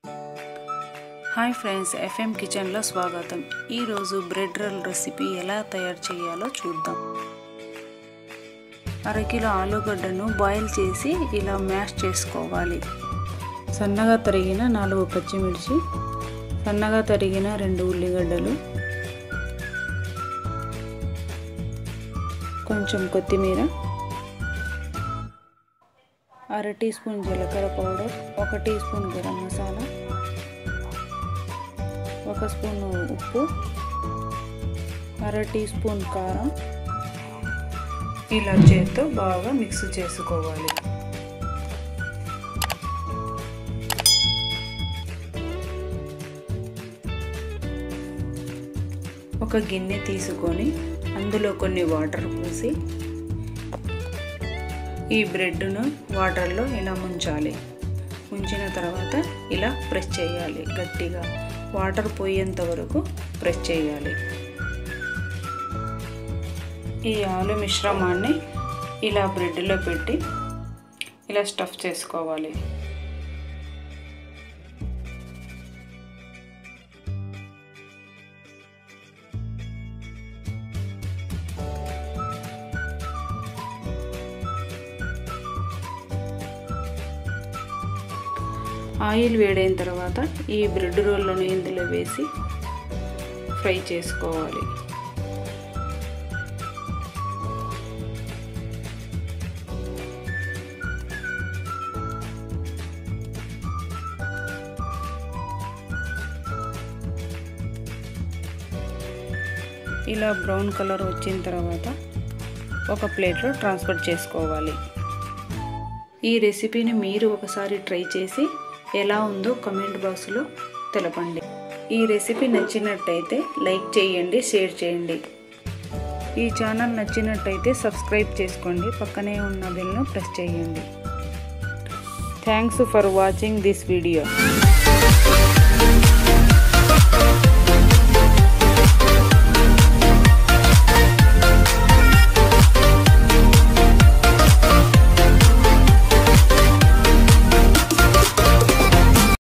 hi friends FM కిచెన్లో స్వాగతం ఈరోజు బ్రెడ్ రోల్ రెసిపీ ఎలా తయారు చేయాలో చూద్దాం అరకిలో ఆలుగడ్డను బాయిల్ చేసి ఇలా మ్యాష్ చేసుకోవాలి సన్నగా తరిగిన నాలుగు పచ్చిమిర్చి సన్నగా తరిగిన రెండు ఉల్లిగడ్డలు కొంచెం కొత్తిమీర అర టీ స్పూన్ జీలకర్ర పౌడర్ ఒక టీ స్పూన్ గరం మసాలా ఒక స్పూన్ ఉప్పు అర టీ స్పూన్ కారం ఇలా చేత్తో బాగా మిక్స్ చేసుకోవాలి ఒక గిన్నె తీసుకొని అందులో కొన్ని వాటర్ పోసి ఈ బ్రెడ్ను వాటర్లో ఇలా ముంచాలి ముంచిన తర్వాత ఇలా ప్రెస్ చేయాలి గట్టిగా వాటర్ పోయేంత వరకు ప్రెస్ చేయాలి ఈ ఆలు మిశ్రమాన్ని ఇలా బ్రెడ్లో పెట్టి ఇలా స్టఫ్ చేసుకోవాలి ఆయిల్ వేడైన తర్వాత ఈ బ్రెడ్ రోల్లను ఇందులో వేసి ఫ్రై చేసుకోవాలి ఇలా బ్రౌన్ కలర్ వచ్చిన తర్వాత ఒక ప్లేట్లో ట్రాన్స్ఫర్ చేసుకోవాలి ఈ రెసిపీని మీరు ఒకసారి ట్రై చేసి ఎలా ఉందో కమెంట్ బాక్స్లో తెలపండి ఈ రెసిపీ నచ్చినట్టయితే లైక్ చేయండి షేర్ చేయండి ఈ ఛానల్ నచ్చినట్టయితే సబ్స్క్రైబ్ చేసుకోండి పక్కనే ఉన్న బెల్ను ప్రెస్ చేయండి thanks for watching this video